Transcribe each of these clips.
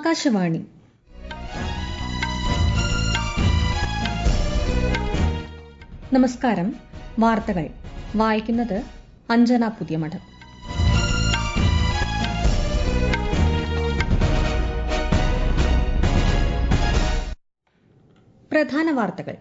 ആകാശവാണി നമസ്കാരം വാർത്തകൾ വായിക്കുന്നത് അഞ്ജന പുതിയമഠം പ്രധാന വാർത്തകൾ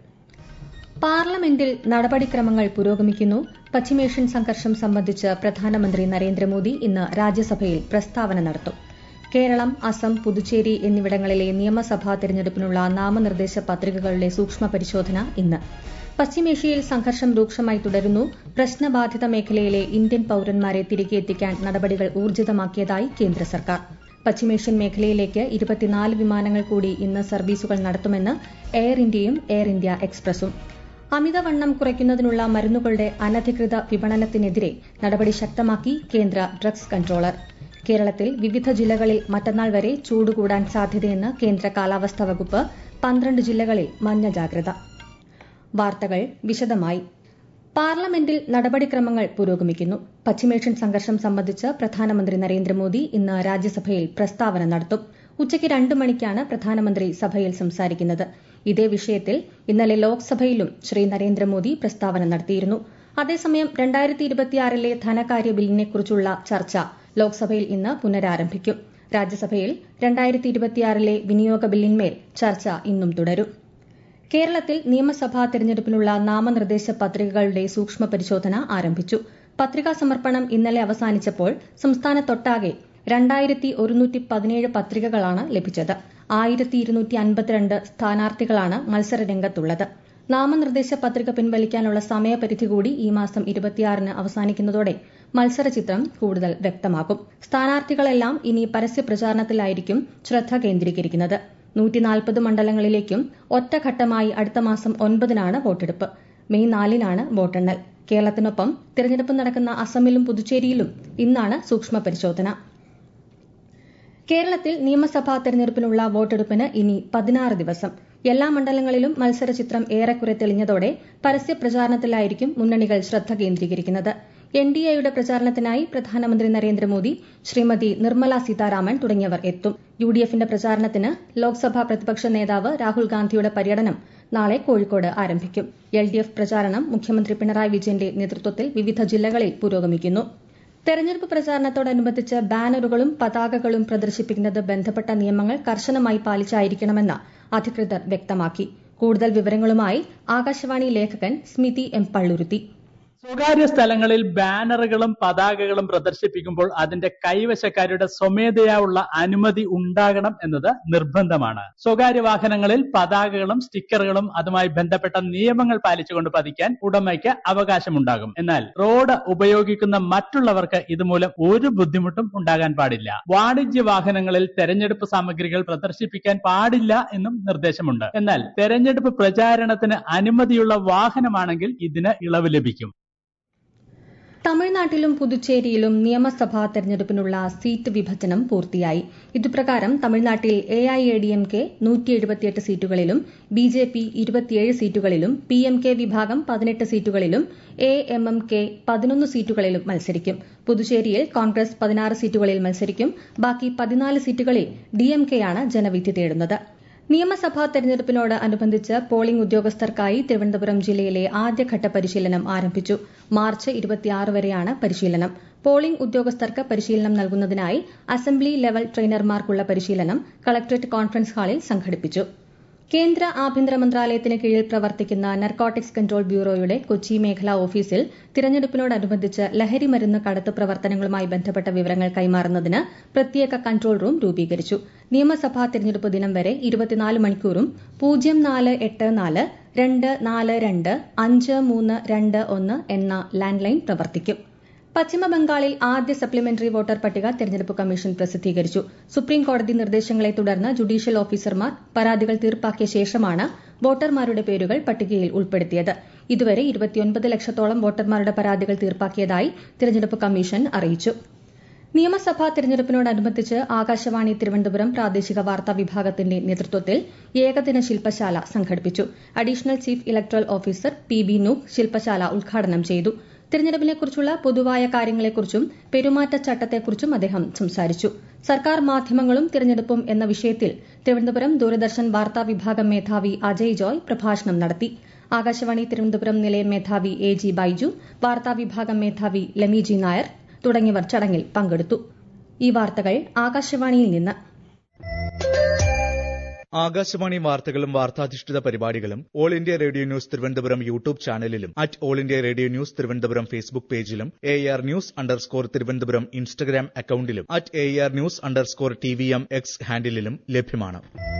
പാർലമെന്റിൽ നടപടിക്രമങ്ങൾ പുരോഗമിക്കുന്നു പശ്ചിമേഷ്യൻ സംഘർഷം സംബന്ധിച്ച് പ്രധാനമന്ത്രി നരേന്ദ്രമോദി ഇന്ന് രാജ്യസഭയിൽ പ്രസ്താവന നടത്തും കേരളം അസം പുതുച്ചേരി എന്നിവിടങ്ങളിലെ നിയമസഭാ തെരഞ്ഞെടുപ്പിനുള്ള നാമനിർദ്ദേശ പത്രികകളുടെ സൂക്ഷ്മ പരിശോധന ഇന്ന് പശ്ചിമേഷ്യയിൽ സംഘർഷം രൂക്ഷമായി തുടരുന്നു പ്രശ്നബാധിത മേഖലയിലെ ഇന്ത്യൻ പൌരന്മാരെ തിരികെ എത്തിക്കാൻ നടപടികൾ ഊർജിതമാക്കിയതായി കേന്ദ്ര സർക്കാർ പശ്ചിമേഷ്യൻ മേഖലയിലേക്ക് ഇരുപത്തിനാല് വിമാനങ്ങൾ കൂടി ഇന്ന് സർവീസുകൾ നടത്തുമെന്ന് എയർ ഇന്ത്യയും എയർ ഇന്ത്യ എക്സ്പ്രസും അമിതവണ്ണം കുറയ്ക്കുന്നതിനുള്ള മരുന്നുകളുടെ അനധികൃത വിപണനത്തിനെതിരെ നടപടി ശക്തമാക്കി കേന്ദ്ര ഡ്രഗ്സ് കൺട്രോളർ കേരളത്തിൽ വിവിധ ജില്ലകളിൽ മറ്റന്നാൾ വരെ ചൂട് കൂടാൻ സാധ്യതയെന്ന് കേന്ദ്ര കാലാവസ്ഥാ വകുപ്പ് പന്ത്രണ്ട് ജില്ലകളിൽ മഞ്ഞ ജാഗ്രത വാർത്തകൾ വിശദമായി പാർലമെന്റിൽ നടപടിക്രമങ്ങൾ പുരോഗമിക്കുന്നു പശ്ചിമേഷ്യൻ സംഘർഷം സംബന്ധിച്ച് പ്രധാനമന്ത്രി നരേന്ദ്രമോദി ഇന്ന് രാജ്യസഭയിൽ പ്രസ്താവന നടത്തും ഉച്ചയ്ക്ക് രണ്ട് മണിക്കാണ് പ്രധാനമന്ത്രി സഭയിൽ സംസാരിക്കുന്നത് ഇതേ വിഷയത്തിൽ ഇന്നലെ ലോക്സഭയിലും ശ്രീ നരേന്ദ്രമോദി പ്രസ്താവന നടത്തിയിരുന്നു അതേസമയം രണ്ടായിരത്തി ഇരുപത്തിയാറിലെ ധനകാര്യ ബില്ലിനെക്കുറിച്ചുള്ള ചർച്ച ലോക്സഭയിൽ ഇന്ന് പുനരാരംഭിക്കും രാജ്യസഭയിൽ രണ്ടായിരത്തി ഇരുപത്തിയാറിലെ വിനിയോഗ ബില്ലിന്മേൽ ചർച്ച ഇന്നും തുടരും കേരളത്തിൽ നിയമസഭാ തെരഞ്ഞെടുപ്പിനുള്ള നാമനിർദ്ദേശ പത്രികകളുടെ സൂക്ഷ്മ പരിശോധന ആരംഭിച്ചു പത്രികാ സമർപ്പണം ഇന്നലെ അവസാനിച്ചപ്പോൾ സംസ്ഥാനത്തൊട്ടാകെ രണ്ടായിരത്തി ഒരുന്നൂറ്റി പതിനേഴ് പത്രികകളാണ് ലഭിച്ചത് ആയിരത്തി ഇരുന്നൂറ്റി അൻപത്തിരണ്ട് സ്ഥാനാർത്ഥികളാണ് മത്സരരംഗത്തുള്ളത് നാമനിർദ്ദേശ പത്രിക പിൻവലിക്കാനുള്ള സമയപരിധി കൂടി ഈ മാസം ഇരുപത്തിയാറിന് അവസാനിക്കുന്നതോടെ മത്സരചിത്രം കൂടുതൽ വ്യക്തമാകും സ്ഥാനാർത്ഥികളെല്ലാം ഇനി പരസ്യ പ്രചാരണത്തിലായിരിക്കും ശ്രദ്ധ കേന്ദ്രീകരിക്കുന്നത് നൂറ്റിനാൽപ്പത് മണ്ഡലങ്ങളിലേക്കും ഒറ്റഘട്ടമായി അടുത്ത മാസം ഒൻപതിനാണ് വോട്ടെടുപ്പ് മെയ് നാലിനാണ് വോട്ടെണ്ണൽ കേരളത്തിനൊപ്പം തിരഞ്ഞെടുപ്പ് നടക്കുന്ന അസമിലും പുതുച്ചേരിയിലും ഇന്നാണ് സൂക്ഷ്മ പരിശോധന കേരളത്തിൽ നിയമസഭാ തെരഞ്ഞെടുപ്പിനുള്ള വോട്ടെടുപ്പിന് ഇനി പതിനാറ് ദിവസം എല്ലാ മണ്ഡലങ്ങളിലും മത്സരചിത്രം ഏറെക്കുറെ തെളിഞ്ഞതോടെ പരസ്യ പ്രചാരണത്തിലായിരിക്കും മുന്നണികൾ ശ്രദ്ധ കേന്ദ്രീകരിക്കുന്നത് എൻ ഡി എയുടെ പ്രചാരണത്തിനായി പ്രധാനമന്ത്രി നരേന്ദ്രമോദി ശ്രീമതി നിർമ്മല സീതാരാമൻ തുടങ്ങിയവർ എത്തും യു ഡി എഫിന്റെ പ്രചാരണത്തിന് ലോക്സഭാ പ്രതിപക്ഷ നേതാവ് രാഹുൽ ഗാന്ധിയുടെ പര്യടനം നാളെ കോഴിക്കോട് ആരംഭിക്കും എൽ ഡി എഫ് പ്രചാരണം മുഖ്യമന്ത്രി പിണറായി വിജയന്റെ നേതൃത്വത്തിൽ വിവിധ ജില്ലകളിൽ പുരോഗമിക്കുന്നു തെരഞ്ഞെടുപ്പ് പ്രചാരണത്തോടനുബന്ധിച്ച് ബാനറുകളും പതാകകളും പ്രദർശിപ്പിക്കുന്നത് ബന്ധപ്പെട്ട നിയമങ്ങൾ കർശനമായി പാലിച്ചായിരിക്കണമെന്ന് അധികൃതർ വ്യക്തമാക്കി കൂടുതൽ വിവരങ്ങളുമായി ആകാശവാണി ലേഖകൻ സ്മിതി എം പള്ളുരുത്തി സ്വകാര്യ സ്ഥലങ്ങളിൽ ബാനറുകളും പതാകകളും പ്രദർശിപ്പിക്കുമ്പോൾ അതിന്റെ കൈവശക്കാരുടെ സ്വമേധയാ ഉള്ള അനുമതി ഉണ്ടാകണം എന്നത് നിർബന്ധമാണ് സ്വകാര്യ വാഹനങ്ങളിൽ പതാകകളും സ്റ്റിക്കറുകളും അതുമായി ബന്ധപ്പെട്ട നിയമങ്ങൾ പാലിച്ചുകൊണ്ട് പതിക്കാൻ ഉടമയ്ക്ക് അവകാശമുണ്ടാകും എന്നാൽ റോഡ് ഉപയോഗിക്കുന്ന മറ്റുള്ളവർക്ക് ഇതുമൂലം ഒരു ബുദ്ധിമുട്ടും ഉണ്ടാകാൻ പാടില്ല വാണിജ്യ വാഹനങ്ങളിൽ തെരഞ്ഞെടുപ്പ് സാമഗ്രികൾ പ്രദർശിപ്പിക്കാൻ പാടില്ല എന്നും നിർദ്ദേശമുണ്ട് എന്നാൽ തെരഞ്ഞെടുപ്പ് പ്രചാരണത്തിന് അനുമതിയുള്ള വാഹനമാണെങ്കിൽ ഇതിന് ഇളവ് ലഭിക്കും തമിഴ്നാട്ടിലും പുതുച്ചേരിയിലും നിയമസഭാ തെരഞ്ഞെടുപ്പിനുള്ള സീറ്റ് വിഭജനം പൂർത്തിയായി ഇതുപ്രകാരം തമിഴ്നാട്ടിൽ A I A D M K നൂറ്റി എഴുപത്തിയെട്ട് സീറ്റുകളിലും ബി ജെ പി ഇരുപത്തിയേഴ് സീറ്റുകളിലും പി എം കെ വിഭാഗം പതിനെട്ട് സീറ്റുകളിലും എ എം എം കെ പതിനൊന്ന് സീറ്റുകളിലും മത്സരിക്കും പുതുച്ചേരിയിൽ കോൺഗ്രസ് പതിനാറ് സീറ്റുകളിൽ മത്സരിക്കും ബാക്കി പതിനാല് സീറ്റുകളിൽ ഡി എം കെയാണ് ജനവിധി തേടുന്നത് നിയമസഭാ തെരഞ്ഞെടുപ്പിനോട് അനുബന്ധിച്ച് പോളിംഗ് ഉദ്യോഗസ്ഥർക്കായി തിരുവനന്തപുരം ജില്ലയിലെ ആദ്യഘട്ട പരിശീലനം ആരംഭിച്ചു മാർച്ച് ഇരുപത്തിയാറ് വരെയാണ് പരിശീലനം പോളിംഗ് ഉദ്യോഗസ്ഥർക്ക് പരിശീലനം നൽകുന്നതിനായി അസംബ്ലി ലെവൽ ട്രെയിനർമാർക്കുള്ള പരിശീലനം കളക്ടറേറ്റ് കോൺഫറൻസ് ഹാളിൽ സംഘടിപ്പിച്ചു കേന്ദ്ര ആഭ്യന്തര മന്ത്രാലയത്തിന് കീഴിൽ പ്രവർത്തിക്കുന്ന നർക്കോട്ടിക്സ് കൺട്രോൾ ബ്യൂറോയുടെ കൊച്ചി മേഖലാ ഓഫീസിൽ തിരഞ്ഞെടുപ്പിനോടനുബന്ധിച്ച് ലഹരി മരുന്ന് കടത്ത് പ്രവർത്തനങ്ങളുമായി ബന്ധപ്പെട്ട വിവരങ്ങൾ കൈമാറുന്നതിന് പ്രത്യേക കൺട്രോൾ റൂം രൂപീകരിച്ചു നിയമസഭാ തിരഞ്ഞെടുപ്പ് ദിനം വരെ ഇരുപത്തിനാല് മണിക്കൂറും പൂജ്യം നാല് എട്ട് നാല് രണ്ട് നാല് രണ്ട് അഞ്ച് മൂന്ന് രണ്ട് ഒന്ന് എന്ന ലാൻഡ് ലൈൻ പ്രവർത്തിക്കും പശ്ചിമബംഗാളിൽ ആദ്യ സപ്ലിമെന്ററി വോട്ടർ പട്ടിക തെരഞ്ഞെടുപ്പ് കമ്മീഷൻ പ്രസിദ്ധീകരിച്ചു സുപ്രീം കോടതി നിർദ്ദേശങ്ങളെ തുടർന്ന് ജുഡീഷ്യൽ ഓഫീസർമാർ പരാതികൾ തീർപ്പാക്കിയ ശേഷമാണ് വോട്ടർമാരുടെ പേരുകൾ പട്ടികയിൽ ഉൾപ്പെടുത്തിയത് ഇതുവരെ ഇരുപത്തിയൊൻപത് ലക്ഷത്തോളം വോട്ടർമാരുടെ പരാതികൾ തീർപ്പാക്കിയതായി തെരഞ്ഞെടുപ്പ് കമ്മീഷൻ അറിയിച്ചു നിയമസഭാ തെരഞ്ഞെടുപ്പിനോടനുബന്ധിച്ച് ആകാശവാണി തിരുവനന്തപുരം പ്രാദേശിക വാർത്താ വിഭാഗത്തിന്റെ നേതൃത്വത്തിൽ ഏകദിന ശില്പശാല സംഘടിപ്പിച്ചു additional chief electoral officer P B Nooh ശില്പശാല ഉദ്ഘാടനം ചെയ്തു തിരഞ്ഞെടുപ്പിനെക്കുറിച്ചുള്ള പൊതുവായ കാര്യങ്ങളെക്കുറിച്ചും പെരുമാറ്റച്ചട്ടത്തെക്കുറിച്ചും അദ്ദേഹം സംസാരിച്ചു സർക്കാർ മാധ്യമങ്ങളും തിരഞ്ഞെടുപ്പും എന്ന വിഷയത്തിൽ തിരുവനന്തപുരം ദൂരദർശൻ വാർത്താ വിഭാഗം മേധാവി അജയ് ജോയ് പ്രഭാഷണം നടത്തി ആകാശവാണി തിരുവനന്തപുരം നിലയം മേധാവി എ ജി ബൈജു വാർത്താ വിഭാഗം മേധാവി ലമി ജി നായർ തുടങ്ങിയവർ ചടങ്ങിൽ പങ്കെടുത്തു ഈ വാർത്തകൾ ആകാശവാണിയിൽ നിന്ന് ആകാശവാണി വാർത്തകളും വാർത്താധിഷ്ഠിത പരിപാടികളും all India radio news Thiruvananthapuram YouTube ചാനലിലും at all India radio news Thiruvananthapuram Facebook പേജിലും A R news underscore Thiruvananthapuram Instagram അക്കൌണ്ടിലും at A R news underscore T V M X ഹാൻഡിലും ലഭ്യമാണ്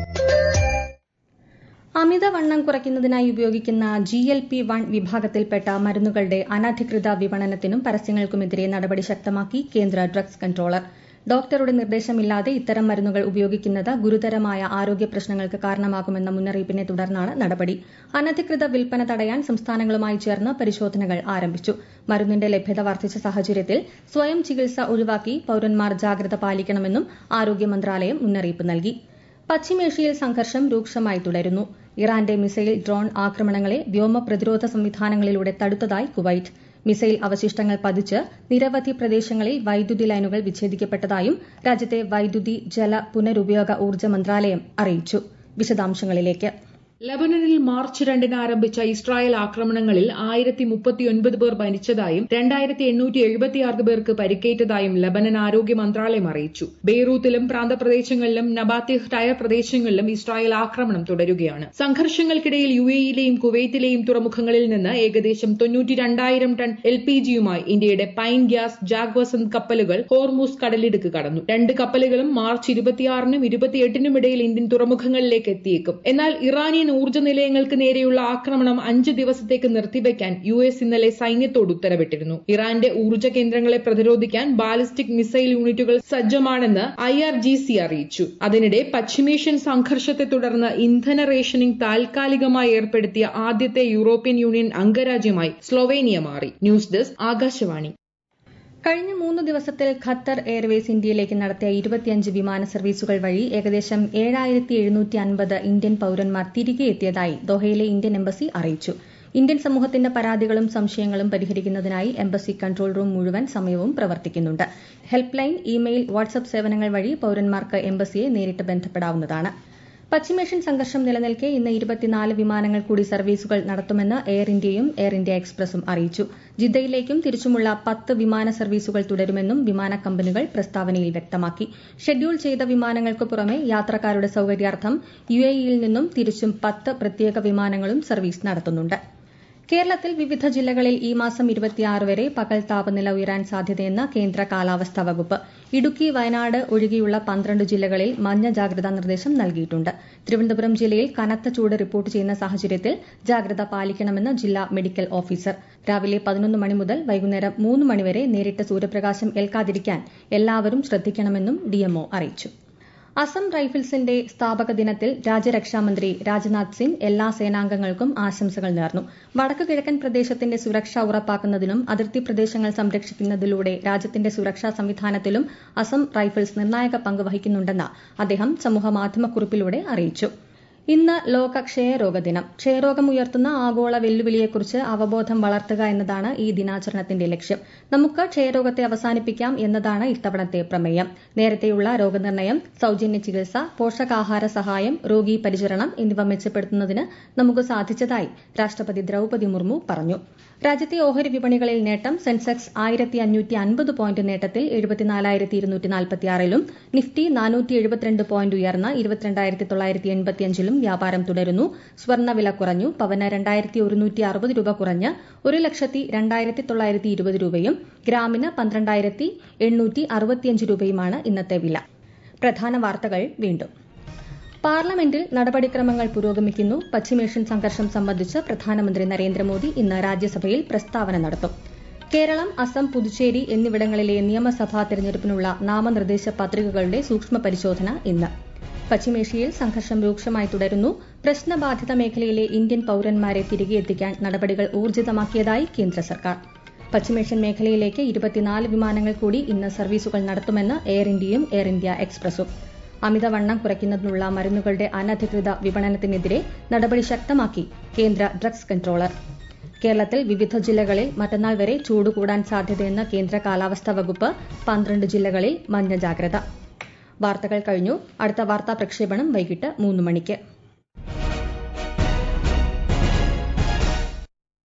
അമിതവണ്ണം കുറയ്ക്കുന്നതിനായി ഉപയോഗിക്കുന്ന ജി എൽ പി വൺ വിഭാഗത്തിൽപ്പെട്ട മരുന്നുകളുടെ അനധികൃത വിപണനത്തിനും പരസ്യങ്ങൾക്കുമെതിരെ നടപടി ശക്തമാക്കി കേന്ദ്ര ഡ്രഗ്സ് കൺട്രോളർ ഡോക്ടറുടെ നിർദ്ദേശമില്ലാതെ ഇത്തരം മരുന്നുകൾ ഉപയോഗിക്കുന്നത് ഗുരുതരമായ ആരോഗ്യ പ്രശ്നങ്ങൾക്ക് കാരണമാകുമെന്ന മുന്നറിയിപ്പിനെ തുടർന്നാണ് നടപടി അനധികൃത വിൽപ്പന തടയാൻ സംസ്ഥാനങ്ങളുമായി ചേർന്ന് പരിശോധനകൾ ആരംഭിച്ചു മരുന്നിന്റെ ലഭ്യത വർദ്ധിച്ച സാഹചര്യത്തിൽ സ്വയം ചികിത്സ ഒഴിവാക്കി പൌരന്മാർ ജാഗ്രത പാലിക്കണമെന്നും ആരോഗ്യ മന്ത്രാലയം മുന്നറിയിപ്പ് നൽകി പശ്ചിമേഷ്യയിൽ സംഘർഷം രൂക്ഷമായി തുടരുന്നു ഇറാന്റെ മിസൈൽ ഡ്രോൺ ആക്രമണങ്ങളെ വ്യോമ പ്രതിരോധ സംവിധാനങ്ങളിലൂടെ തടുത്തതായി കുവൈറ്റ് മിസൈൽ അവശിഷ്ടങ്ങൾ പതിച്ച് നിരവധി പ്രദേശങ്ങളിൽ വൈദ്യുതി ലൈനുകൾ വിച്ഛേദിക്കപ്പെട്ടതായും രാജ്യത്തെ വൈദ്യുതി ജല പുനരുപയോഗ ഊർജ്ജ മന്ത്രാലയം അറിയിച്ചു വിശദാംശങ്ങളിലേക്ക് ലബനനിൽ മാർച്ച് രണ്ടിന് ആരംഭിച്ച ഇസ്രായേൽ ആക്രമണങ്ങളിൽ ആയിരത്തി മുപ്പത്തിയൊൻപത് പേർ മരിച്ചതായും രണ്ടായിരത്തി എണ്ണൂറ്റി എഴുപത്തിയാറ് പേർക്ക് പരിക്കേറ്റതായും ലബനൻ ആരോഗ്യ മന്ത്രാലയം അറിയിച്ചു ബെയ്റൂത്തിലും പ്രാന്തപ്രദേശങ്ങളിലും നബാത്തിഹ് ടയർ പ്രദേശങ്ങളിലും ഇസ്രായേൽ ആക്രമണം തുടരുകയാണ് സംഘർഷങ്ങൾക്കിടയിൽ യു എയിലെയും കുവൈത്തിലെയും തുറമുഖങ്ങളിൽ നിന്ന് ഏകദേശം തൊണ്ണൂറ്റി രണ്ടായിരം ടൺ എൽ പി ജിയുമായി ഇന്ത്യയുടെ പൈൻ ഗ്യാസ് ജാഗ് വസന്ത് കപ്പലുകൾ ഹോർമൂസ് കടലിടുക്ക് കടന്നു രണ്ട് കപ്പലുകളും മാർച്ച് ഇരുപത്തിയാറിനും ഇരുപത്തിയെട്ടിനും ഇടയിൽ ഇന്ത്യൻ തുറമുഖങ്ങളിലേക്ക് എത്തിയേക്കും എന്നാൽ ഇറാനിയൻ ഊർജ്ജ നിലയങ്ങൾക്ക് നേരെയുള്ള ആക്രമണം അഞ്ച് ദിവസത്തേക്ക് നിർത്തിവെക്കാൻ യു എസ് ഇന്നലെ സൈന്യത്തോട് ഉത്തരവിട്ടിരുന്നു ഇറാന്റെ ഊർജ്ജ കേന്ദ്രങ്ങളെ പ്രതിരോധിക്കാൻ ബാലിസ്റ്റിക് മിസൈൽ യൂണിറ്റുകൾ സജ്ജമാണെന്ന് ഐ ആർ ജി സി അറിയിച്ചു അതിനിടെ പശ്ചിമേഷ്യൻ സംഘർഷത്തെ തുടർന്ന് ഇന്ധന റേഷനിംഗ് താൽക്കാലികമായി ഏർപ്പെടുത്തിയ ആദ്യത്തെ യൂറോപ്യൻ യൂണിയൻ അംഗരാജ്യമായി സ്ലൊവേനിയ മാറി ന്യൂസ് ഡെസ്ക് ആകാശവാണി കഴിഞ്ഞ മൂന്ന് ദിവസത്തിൽ ഖത്തർ എയർവേസ് ഇന്ത്യയിലേക്ക് നടത്തിയ ഇരുപത്തിയഞ്ച് വിമാന സർവീസുകൾ വഴി ഏകദേശം ഏഴായിരത്തി എഴുന്നൂറ്റി അൻപത് ഇന്ത്യൻ പൌരന്മാർ തിരികെ എത്തിയതായി ദോഹയിലെ ഇന്ത്യൻ എംബസി അറിയിച്ചു ഇന്ത്യൻ സമൂഹത്തിന്റെ പരാതികളും സംശയങ്ങളും പരിഹരിക്കുന്നതിനായി എംബസി കൺട്രോൾ റൂം മുഴുവൻ സമയവും പ്രവർത്തിക്കുന്നുണ്ട് ഹെൽപ്പ് ലൈൻ ഇമെയിൽ വാട്സ്ആപ്പ് സേവനങ്ങൾ വഴി പൌരന്മാർക്ക് എംബസിയെ നേരിട്ട് ബന്ധപ്പെടാവുന്നതാണ് പശ്ചിമേഷ്യൻ സംഘർഷം നിലനിൽക്കെ ഇന്ന് ഇരുപത്തിനാല് വിമാനങ്ങൾ കൂടി സർവീസുകൾ നടത്തുമെന്ന് എയർ ഇന്ത്യയും എയർ ഇന്ത്യ എക്സ്പ്രസും അറിയിച്ചു ജിദ്ദയിലേക്കും തിരിച്ചുമുള്ള പത്ത് വിമാന സർവീസുകൾ തുടരുമെന്നും വിമാന കമ്പനികൾ പ്രസ്താവനയിൽ വ്യക്തമാക്കി ഷെഡ്യൂൾ ചെയ്ത വിമാനങ്ങൾക്ക് പുറമെ യാത്രക്കാരുടെ സൌകര്യാർത്ഥം യുഎഇയിൽ നിന്നും തിരിച്ചും പത്ത് പ്രത്യേക വിമാനങ്ങളും സർവീസ് നടത്തുന്നുണ്ട് കേരളത്തിൽ വിവിധ ജില്ലകളിൽ ഈ മാസം ഇരുപത്തിയാറ് വരെ പകൽ താപനില ഉയരാൻ സാധ്യതയെന്ന് കേന്ദ്ര കാലാവസ്ഥാ വകുപ്പ് ഇടുക്കി വയനാട് ഒഴികെയുള്ള പന്ത്രണ്ട് ജില്ലകളിൽ മഞ്ഞ ജാഗ്രതാ നിർദ്ദേശം നൽകിയിട്ടുണ്ട് തിരുവനന്തപുരം ജില്ലയിൽ കനത്ത ചൂട് റിപ്പോർട്ട് ചെയ്യുന്ന സാഹചര്യത്തിൽ ജാഗ്രത പാലിക്കണമെന്ന് ജില്ലാ മെഡിക്കൽ ഓഫീസർ രാവിലെ പതിനൊന്ന് മണി മുതൽ വൈകുന്നേരം മൂന്ന് മണിവരെ നേരിട്ട് സൂര്യപ്രകാശം ഏൽക്കാതിരിക്കാൻ എല്ലാവരും ശ്രദ്ധിക്കണമെന്നും ഡിഎംഒ അറിയിച്ചു അസം റൈഫിൾസിന്റെ സ്ഥാപക ദിനത്തിൽ രാജ്യരക്ഷാമന്ത്രി രാജ്നാഥ് സിംഗ് എല്ലാ സേനാംഗങ്ങൾക്കും ആശംസകൾ നേർന്നു വടക്കു കിഴക്കൻ പ്രദേശത്തിന്റെ സുരക്ഷ ഉറപ്പാക്കുന്നതിനും അതിർത്തി പ്രദേശങ്ങൾ സംരക്ഷിക്കുന്നതിലൂടെ രാജ്യത്തിന്റെ സുരക്ഷാ സംവിധാനത്തിലും അസം റൈഫിൾസ് നിർണായക പങ്ക് വഹിക്കുന്നുണ്ടെന്ന് അദ്ദേഹം സമൂഹമാധ്യമക്കുറിപ്പിലൂടെ അറിയിച്ചു ഇന്ന് ലോക ക്ഷയരോഗ ദിനം ക്ഷയരോഗം ഉയർത്തുന്ന ആഗോള വെല്ലുവിളിയെക്കുറിച്ച് അവബോധം വളർത്തുക എന്നതാണ് ഈ ദിനാചരണത്തിന്റെ ലക്ഷ്യം നമുക്ക് ക്ഷയരോഗത്തെ അവസാനിപ്പിക്കാം എന്നതാണ് ഇത്തവണത്തെ പ്രമേയം നേരത്തെയുള്ള രോഗനിർണയം സൌജന്യ ചികിത്സ പോഷകാഹാര സഹായം രോഗീ പരിചരണം എന്നിവ മെച്ചപ്പെടുത്തുന്നതിന് നമുക്ക് സാധിച്ചതായി രാഷ്ട്രപതി ദ്രൌപതി മുർമു പറഞ്ഞു രാജ്യത്തെ ഓഹരി വിപണികളിൽ നേട്ടം സെൻസെക്സ് ആയിരത്തി അഞ്ഞൂറ്റി അൻപത് പോയിന്റ് നേട്ടത്തിൽ എഴുപത്തിനാലായിരത്തി ഇരുന്നൂറ്റി നാൽപ്പത്തിയാറിലും നിഫ്റ്റി നാനൂറ്റി എഴുപത്തിരണ്ട് പോയിന്റ് ഉയർന്ന ഇരുപത്തിരണ്ടായിരത്തി തൊള്ളായിരത്തി എൺപത്തിയഞ്ചിലും വ്യാപാരം തുടരുന്നു സ്വർണ്ണവില കുറഞ്ഞു പവന് രണ്ടായിരത്തി ഒരുന്നൂറ്റി അറുപത് രൂപ കുറഞ്ഞ് ഒരു ലക്ഷത്തി രണ്ടായിരത്തി തൊള്ളായിരത്തി ഇരുപത് രൂപയും ഗ്രാമിന് പന്ത്രണ്ടായിരത്തി എണ്ണൂറ്റി അറുപത്തിയഞ്ച് രൂപയുമാണ് ഇന്നത്തെ വില പ്രധാന വാർത്തകൾ വീണ്ടും പാർലമെന്റിൽ നടപടിക്രമങ്ങൾ പുരോഗമിക്കുന്നു പശ്ചിമേഷ്യൻ സംഘർഷം സംബന്ധിച്ച് പ്രധാനമന്ത്രി നരേന്ദ്രമോദി ഇന്ന് രാജ്യസഭയിൽ പ്രസ്താവന നടത്തും കേരളം അസം പുതുച്ചേരി എന്നിവിടങ്ങളിലെ നിയമസഭാ തെരഞ്ഞെടുപ്പിനുള്ള നാമനിർദ്ദേശ പത്രികകളുടെ സൂക്ഷ്മ പരിശോധന ഇന്ന് പശ്ചിമേഷ്യയിൽ സംഘർഷം രൂക്ഷമായി തുടരുന്നു പ്രശ്നബാധിത മേഖലയിലെ ഇന്ത്യൻ പൌരന്മാരെ തിരികെ എത്തിക്കാൻ നടപടികൾ ഊർജിതമാക്കിയതായി കേന്ദ്ര സർക്കാർ പശ്ചിമേഷ്യൻ മേഖലയിലേക്ക് ഇരുപത്തിനാല് വിമാനങ്ങൾ കൂടി ഇന്ന് സർവീസുകൾ നടത്തുമെന്ന് എയർ ഇന്ത്യയും എയർ ഇന്ത്യ എക്സ്പ്രസും അമിതവണ്ണം കുറയ്ക്കുന്നതിനുള്ള മരുന്നുകളുടെ അനധികൃത വിപണനത്തിനെതിരെ നടപടി ശക്തമാക്കി കേന്ദ്ര ഡ്രഗ്സ് കൺട്രോളർ കേരളത്തിൽ വിവിധ ജില്ലകളിൽ മറ്റന്നാൾ വരെ ചൂട് കൂടാൻ സാധ്യതയെന്ന് കേന്ദ്ര കാലാവസ്ഥാ വകുപ്പ് പന്ത്രണ്ട് ജില്ലകളിൽ മഞ്ഞ ജാഗ്രത വാർത്തകൾ കഴിഞ്ഞു അടുത്ത വാർത്താ പ്രക്ഷേപണം വൈകിട്ട് മൂന്ന് മണിക്ക്